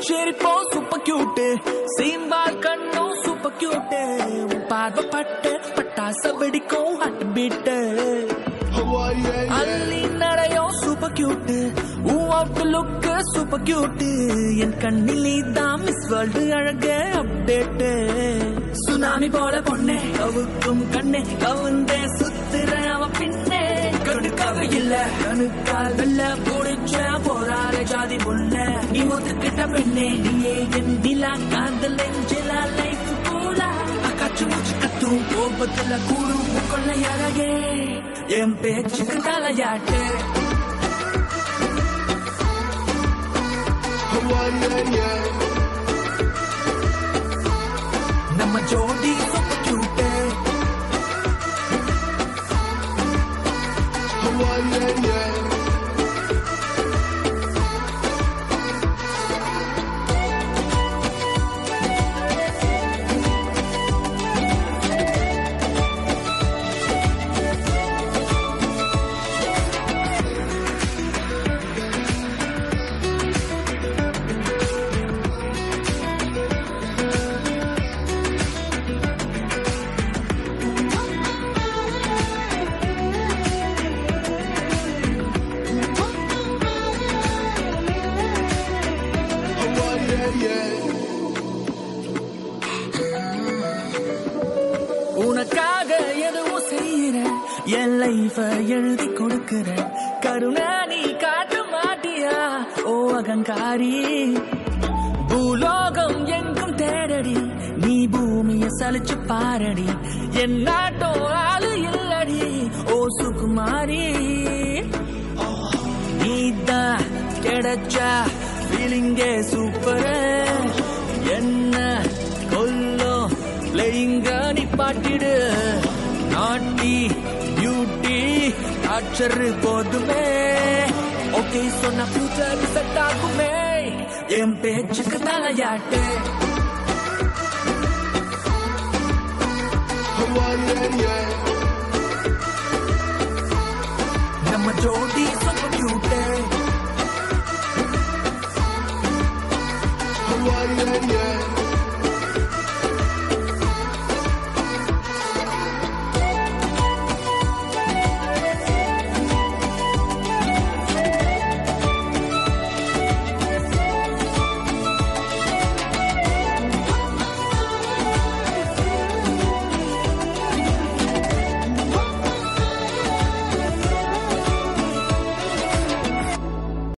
சிரிப்போ super cute சீம்பால் கண்ணும் super cute உன் பார்வை பட்டு பட்டாச வெடிக்கும் ஹட் பீட்டு அள்ளி நடையும் சூப்பர் கியூட்டு உன் அவுட் லுக்கு சூப்பர் கியூட்டு என் கண்ணில் தான் மிஸ் வேர்ல்டு அழக அப்டேட்டு சுனாமி போல பொண்ணே கவுக்கும் கண்ணே கவுந்தே சுத்துற அவ பின்னே கடுக்காக இல்ல கணுக்கால் வெல்ல புடிச்ச போராட ஜாதி புள்ள நீ ஒத்துக்கிட்ட பெண்ணே நீயே என் நிலா காதல் நெஞ்சில லைஃப் போல அக்காச்சு மூச்சு கத்தும் கோபத்துல கூடும் கொள்ளை அழகே என் பேச்சுக்கு தலையாட்டு நம்ம ஜோடி சூப்பர் கியூட்டு உனக்காக எதுவும் செய்யற என் லைஃப எழுதி கொடுக்கிற கருணா நீ காட்ட மாட்டியா ஓ அகங்காரி பூலோகம் எங்கும் தேடடி நீ பூமிய சலிச்சு பாரடி என் நாட்டோ ஆளு இல்லடி ஓ சுகுமாரி நீதான் கிடைச்சா ஃபீலிங்கே சூப்பர் என்ன கொல்லும் பிளேயிங்க நிப்பாட்டிடு நாட்டி பியூட்டி ஆச்சரு போதுமே ஓகே சொன்ன ஃபியூச்சர் செட் ஆகுமே என் பேச்சுக்கு தலையாட்டு நம்ம ஜோடி